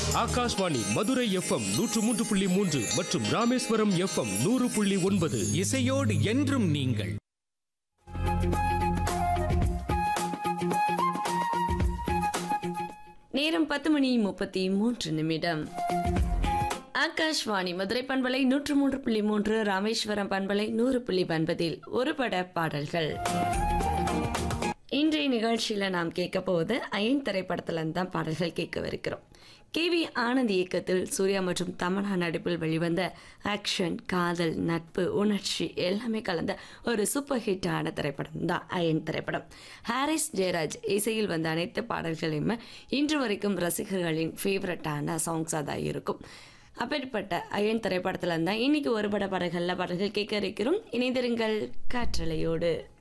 Akashvani Madurai FM நூற்று மூன்று புள்ளி மூன்று மற்றும் ராமேஸ்வரம் எஃப்எம் நூறு புள்ளி ஒன்பது இசையோடு என்றும் நீங்கள் நேரம் பத்து மணி முப்பத்தி மூன்று நிமிடம் ஆகாஷ்வாணி மதுரை பண்பலை நூற்று மூன்று புள்ளி மூன்று ராமேஸ்வரம் பண்பலை நூறு புள்ளி ஒன்பதில் ஒரு பட பாடல்கள் இன்றைய நிகழ்ச்சியில நாம் கேட்க போவது அயன் திரைப்படத்துல இருந்து தான் பாடல்கள் கேட்கவிருக்கிறோம் கே வி ஆனந்த் இயக்கத்தில் சூர்யா மற்றும் தமன்னா நடிப்பில் வெளிவந்த ஆக்ஷன் காதல் நட்பு உணர்ச்சி எல்லாமே கலந்த ஒரு சூப்பர் ஹிட்டான திரைப்படம் தான் அயன் திரைப்படம் ஹாரிஸ் ஜெயராஜ் இசையில் வந்த அனைத்து பாடல்களையுமே இன்று வரைக்கும் ரசிகர்களின் ஃபேவரட்டான சாங்ஸாக தான் இருக்கும் அப்படிப்பட்ட அயன் திரைப்படத்தில் இருந்தால் இன்னைக்கு ஒரு பட பாடல்களில் பாடல்கள் கேட்க இருக்கிறோம் இணைந்திருங்கள் காற்றலையோடு